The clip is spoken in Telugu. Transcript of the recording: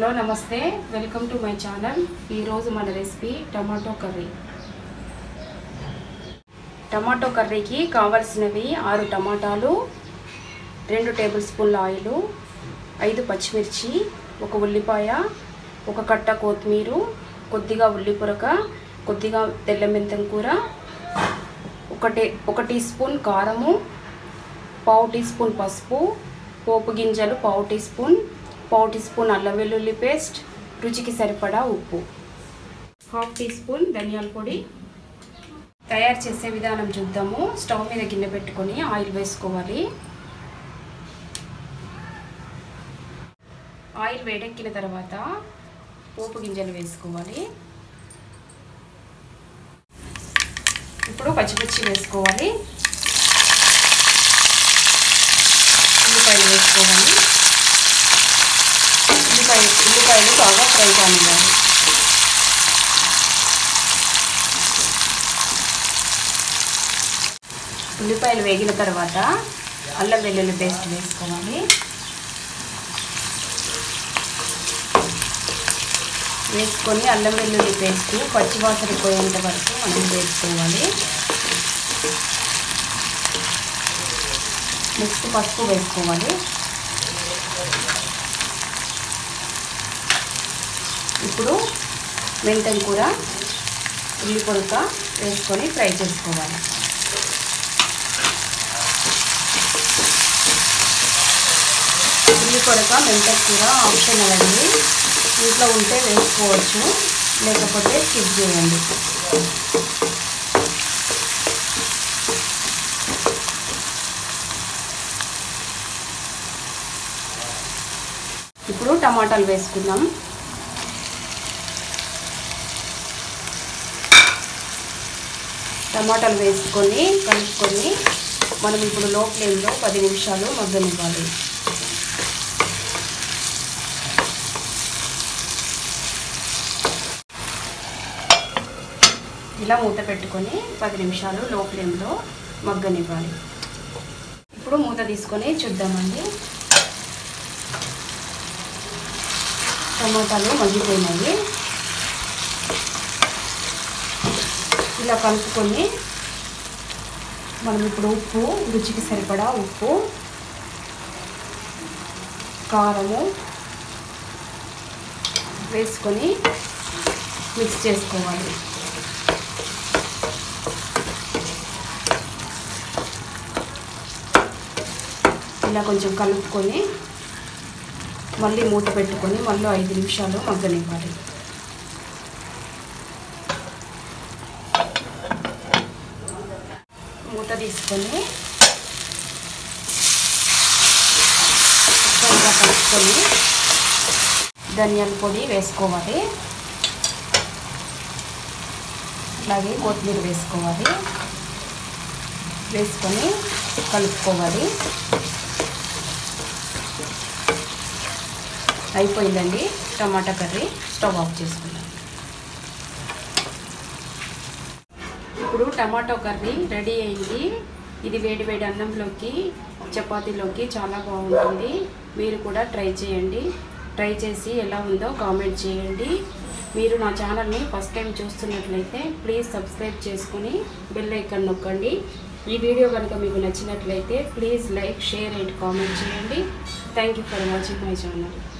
హలో నమస్తే వెల్కమ్ టు మై ఛానల్ ఈరోజు మన రెసిపీ టమాటో కర్రీ టమాటో కర్రీకి కావలసినవి ఆరు టమాటాలు రెండు టేబుల్ స్పూన్ల ఆయిల్ ఐదు పచ్చిమిర్చి ఒక ఉల్లిపాయ ఒక కట్ట కొత్తిమీర కొద్దిగా ఉల్లిపురక కొద్దిగా తెల్ల మెంతం కూర ఒక టే ఒక టీ స్పూన్ కారము పావు టీ స్పూన్ పసుపు పోపు గింజలు పావు టీ స్పూన్ పావు టీ స్పూన్ అల్లం వెల్లుల్లి పేస్ట్ రుచికి సరిపడా ఉప్పు హాఫ్ టీ స్పూన్ ధనియాల పొడి తయారు చేసే విధానం చూద్దాము స్టవ్ మీద గిన్నె పెట్టుకొని ఆయిల్ వేసుకోవాలి ఆయిల్ వేడెక్కిన తర్వాత పోపు గింజలు వేసుకోవాలి ఇప్పుడు పచ్చిమిర్చి వేసుకోవాలి ఉల్లిపాయలు వేసుకోవాలి ఉల్లిపాయ ఉల్లిపాయలు బాగా ఫ్రై కానివ్వాలి ఉల్లిపాయలు వేగిన తర్వాత అల్లం వెల్లుల్లి పేస్ట్ వేసుకోవాలి వేసుకొని అల్లం వెల్లుల్లి పేస్ట్ పచ్చివాసన పోయేంత వరకు మనం వేసుకోవాలి నెక్స్ట్ పసుపు వేసుకోవాలి ఇప్పుడు మెంతం కూర ఉల్లి పొడక వేసుకొని ఫ్రై చేసుకోవాలి ఉల్లి పొడక మెంతం కూర ఆప్షనల్ అండి ఇంట్లో ఉంటే వేసుకోవచ్చు లేకపోతే స్కిప్ చేయండి ఇప్పుడు టమాటాలు వేసుకుందాం టమాటాలు వేసుకొని కలుపుకొని మనం ఇప్పుడు లో ఫ్లేమ్లో పది నిమిషాలు మగ్గనివ్వాలి ఇలా మూత పెట్టుకొని పది నిమిషాలు లో ఫ్లేమ్లో మగ్గనివ్వాలి ఇప్పుడు మూత తీసుకొని చూద్దామండి టమాటాలు మగ్గిపోయినాయి ఇలా కలుపుకొని మనం ఇప్పుడు ఉప్పు రుచికి సరిపడా ఉప్పు కారము వేసుకొని మిక్స్ చేసుకోవాలి ఇలా కొంచెం కలుపుకొని మళ్ళీ మూత పెట్టుకొని మళ్ళీ ఐదు నిమిషాలు మగ్గనివ్వాలి మూత తీసుకొని కొంచెం కలుపుకొని ధనియాల పొడి వేసుకోవాలి అలాగే కొత్తిమీర వేసుకోవాలి వేసుకొని కలుపుకోవాలి అయిపోయిందండి టమాటా కర్రీ స్టవ్ ఆఫ్ చేసుకున్నాం ఇప్పుడు టమాటో కర్రీ రెడీ అయింది ఇది వేడి వేడి అన్నంలోకి చపాతీలోకి చాలా బాగుంటుంది మీరు కూడా ట్రై చేయండి ట్రై చేసి ఎలా ఉందో కామెంట్ చేయండి మీరు నా ఛానల్ని ఫస్ట్ టైం చూస్తున్నట్లయితే ప్లీజ్ సబ్స్క్రైబ్ చేసుకుని బెల్ ఐకాన్ నొక్కండి ఈ వీడియో కనుక మీకు నచ్చినట్లయితే please like share and comment చేయండి thank you for watching my channel